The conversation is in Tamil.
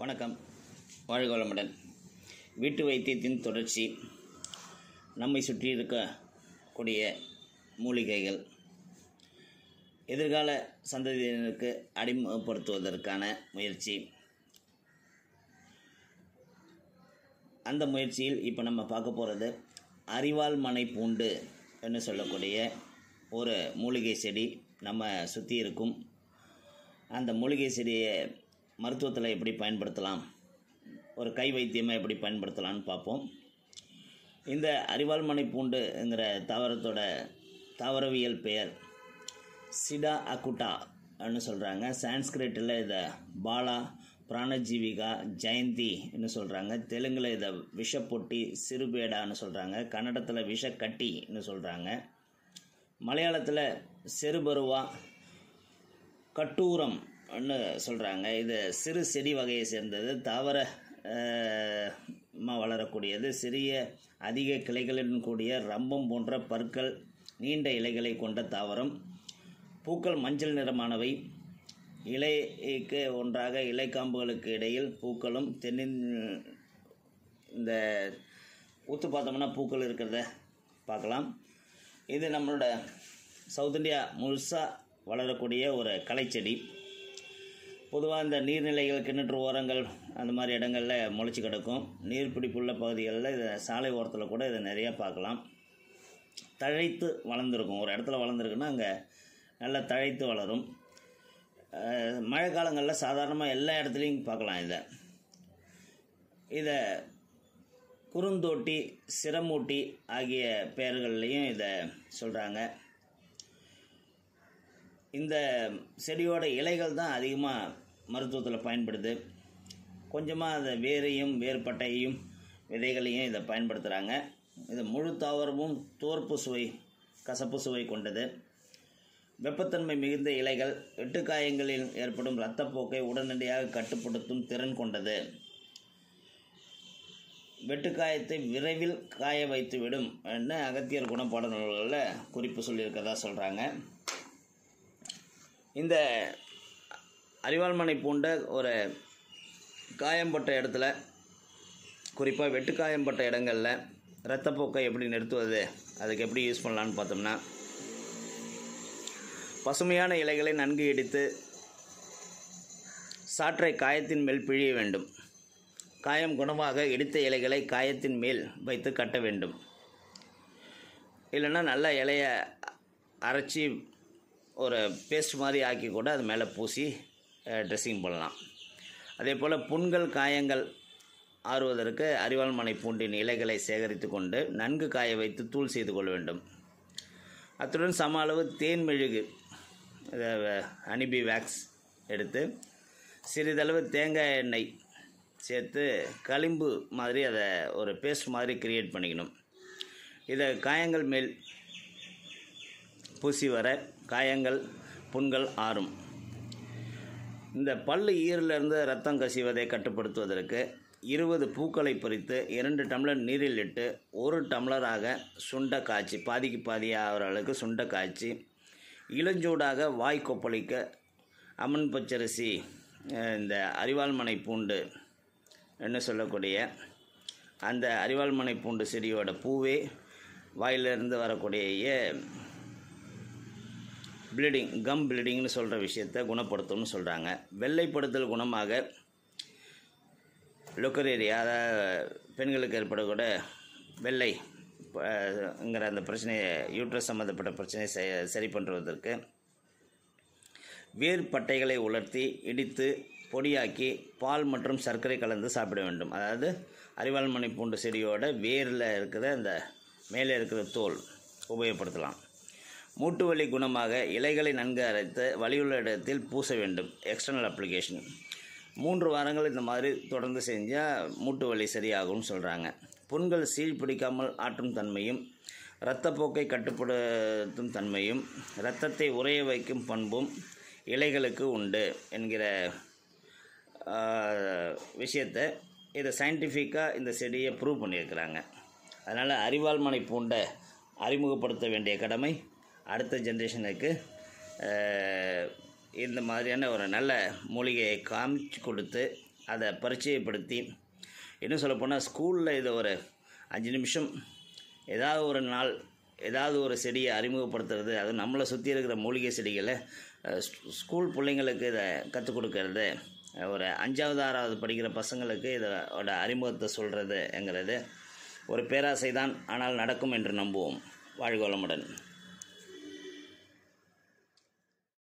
வணக்கம் வாழ்க வளமுடன் வீட்டு வைத்தியத்தின் தொடர்ச்சி நம்மை சுற்றி இருக்கக்கூடிய மூலிகைகள் எதிர்கால சந்ததியினருக்கு அறிமுகப்படுத்துவதற்கான முயற்சி அந்த முயற்சியில் இப்போ நம்ம பார்க்க போகிறது அரிவாள் மனை பூண்டு என்று சொல்லக்கூடிய ஒரு மூலிகை செடி நம்ம சுற்றி இருக்கும் அந்த மூலிகை செடியை மருத்துவத்தில் எப்படி பயன்படுத்தலாம் ஒரு கை வைத்தியமாக எப்படி பயன்படுத்தலாம்னு பார்ப்போம் இந்த அரிவாள்மனை பூண்டுங்கிற தாவரத்தோட தாவரவியல் பெயர் சிடா அகுட்டா ன்னு சொல்கிறாங்க சான்ஸ்கிரிட்டில் இதை பாலா பிராணஜீவிகா ஜெயந்தின்னு சொல்கிறாங்க தெலுங்கில் இதை விஷப்பொட்டி சிறுபேடான்னு சொல்கிறாங்க கன்னடத்தில் விஷக்கட்டின்னு சொல்கிறாங்க மலையாளத்தில் செருபருவா கட்டூரம்னு சொல்கிறாங்க இது சிறு செடி வகையை சேர்ந்தது தாவர அஹ், மா வளரக்கூடியது சிறிய அதிக கிளைகளுடன் கூடிய ரம்பம் போன்ற பற்கள் நீண்ட இலைகளை கொண்ட தாவரம் பூக்கள் மஞ்சள் நிறமானவை இலைக்கு ஒன்றாக இலைக்காம்புகளுக்கு இடையில் பூக்களும் தென்னின் இந்த ஊத்து பார்த்தோம்னா பூக்கள் இருக்கிறத பார்க்கலாம் இது நம்மளோட சவுத் இந்தியா முழுசாக வளரக்கூடிய ஒரு களைச்செடி பொதுவாக இந்த நீர்நிலைகள் கிணற்று ஓரங்கள் அந்த மாதிரி இடங்களில் முளைச்சி கிடக்கும் நீர்பிடிப்புள்ள பகுதிகளில் இதை சாலை ஓரத்தில் கூட இதை நிறையா பார்க்கலாம் தழைத்து வளர்ந்துருக்கும் ஒரு இடத்துல வளர்ந்துருக்குன்னா அங்கே நல்லா தழைத்து வளரும் அஹ், மழை காலங்களில் சாதாரணமாக எல்லா இடத்துலையும் பார்க்கலாம் இதை இதை குறுந்தோட்டி சிரமூட்டி ஆகிய பெயர்கள்லையும் இதை சொல்கிறாங்க இந்த செடியோட இலைகள் தான் அதிகமாக மருத்துவத்தில் பயன்படுது கொஞ்சமாக அந்த வேரையும் வேர்பட்டையையும் விதைகளையும் இதை பயன்படுத்துகிறாங்க இது முழு தாவரமும் தோற்பு சுவை கசப்பு சுவை கொண்டது வெப்பத்தன்மை மிகுந்த இலைகள் வெட்டுக்காயங்களில் ஏற்படும் இரத்தப்போக்கை உடனடியாக கட்டுப்படுத்தும் திறன் கொண்டது வெட்டுக்காயத்தை விரைவில் காய வைத்துவிடும் என்று அகத்தியர் குணப்பாட நூல்களில் குறிப்பு சொல்லியிருக்கதா சொல்கிறாங்க இந்த அரிவாள்மனை பூண்ட ஒரு காயம்பட்ட இடத்துல குறிப்பாக வெட்டுக்காயம்பட்ட இடங்களில் இரத்தப்போக்கை எப்படி நிறுத்துவது அதுக்கு எப்படி யூஸ் பண்ணலான்னு பார்த்தோம்னா பசுமையான இலைகளை நன்கு இடித்து சாற்றை காயத்தின் மேல் பிழிய வேண்டும் காயம் குணமாக இடித்த இலைகளை காயத்தின் மேல் வைத்து கட்ட வேண்டும் இல்லைன்னா நல்ல இலைய அரைச்சி ஒரு பேஸ்ட் மாதிரி ஆக்கி கூட அது மேலே பூசி ட்ரெஸ்ஸிங் பண்ணலாம் அதே போல் புண்கள் காயங்கள் ஆறுவதற்கு அரிவாள் மனை பூண்டின் இலைகளை சேகரித்து கொண்டு நன்கு காய வைத்து தூள் செய்து கொள்ள வேண்டும் அத்துடன் சம அளவு தேன் மெழுகு அனிபி வேக்ஸ் எடுத்து சிறிதளவு தேங்காய் எண்ணெய் சேர்த்து களிம்பு மாதிரி அதை ஒரு பேஸ்ட் மாதிரி கிரியேட் பண்ணிக்கணும் இதை காயங்கள் மேல் பூசி வர காயங்கள் புண்கள் ஆறும் இந்த பல்லு ஈரிலிருந்து ரத்தம் கசிவதை கட்டுப்படுத்துவதற்கு இருபது பூக்களை பறித்து இரண்டு டம்ளர் நீரில் இட்டு ஒரு டம்ளராக சுண்ட காய்ச்சி பாதிக்கு பாதி ஆகிற அளவுக்கு சுண்ட காய்ச்சி இளஞ்சூடாக வாய் கொப்பளிக்க அம்மன் பச்சரிசி அஹ், இந்த அரிவாள்மனை பூண்டு என்ன சொல்லக்கூடிய அந்த அரிவாள்மனை பூண்டு செடியோட பூவே வாயிலிருந்து வரக்கூடிய ப்ளீடிங் கம் ப்ளீடிங்னு சொல்கிற விஷயத்தை குணப்படுத்தும்னு சொல்கிறாங்க வெள்ளைப்படுத்தல் குணமாக லொக்கரேரியா அதாவது பெண்களுக்கு ஏற்படக்கூட வெள்ளை ப- ங்கிற அந்த பிரச்சனையை யூட்ரஸ் சம்மந்தப்பட்ட பிரச்சனையை செ- சரி பண்ணுறதற்கு வேர் பட்டைகளை உலர்த்தி இடித்து பொடியாக்கி பால் மற்றும் சர்க்கரை கலந்து சாப்பிட வேண்டும் அதாவது அரிவாள்மனை பூண்டு செடியோட வேரில் இருக்கிற அந்த மேலே இருக்கிற தோல் உபயோகப்படுத்தலாம் மூட்டு வலி குணமாக இலைகளை நன்கு அரைத்து வலியுள்ள இடத்தில் பூச வேண்டும் எக்ஸ்டர்னல் அப்ளிகேஷன் மூன்று வாரங்கள் இந்த மாதிரி தொடர்ந்து செஞ்சால் மூட்டு வலி சரியாகும்னு சொல்கிறாங்க புண்கள் சீழ் பிடிக்காமல் ஆற்றும் தன்மையும் இரத்தப்போக்கை கட்டுப்படுத்தும் தன்மையும் இரத்தத்தை உறைய வைக்கும் பண்பும் இலைகளுக்கு உண்டு என்கிற ஆஹ், விஷயத்தை இதை சயின்டிஃபிக்காக இந்த செடியை ப்ரூவ் பண்ணியிருக்கிறாங்க அதனால் அரிவாள்மனை பூண்டை அறிமுகப்படுத்த வேண்டிய கடமை அடுத்த ஜென்ரேஷனுக்கு இந்த மாதிரியான ஒரு நல்ல மூலிகையை காமிச்சு கொடுத்து அதை பரிச்சயப்படுத்தி இன்னும் சொல்லப்போனால் ஸ்கூலில் இதை ஒரு அஞ்சு நிமிஷம் ஏதாவது ஒரு நாள் ஏதாவது ஒரு செடியை அறிமுகப்படுத்துறது அது நம்மளை சுற்றி இருக்கிற மூலிகை செடிகளை அஹ், ஸ்- ஸ்கூல் பிள்ளைங்களுக்கு இதை கற்றுக் கொடுக்கறது அஹ், ஒரு அஞ்சாவது ஆறாவது படிக்கிற பசங்களுக்கு இதோட அறிமுகத்தை சொல்கிறதுங்கிறது ஒரு பேராசை தான் ஆனால் நடக்கும் என்று நம்புவோம் வாழ்க வளமுடன்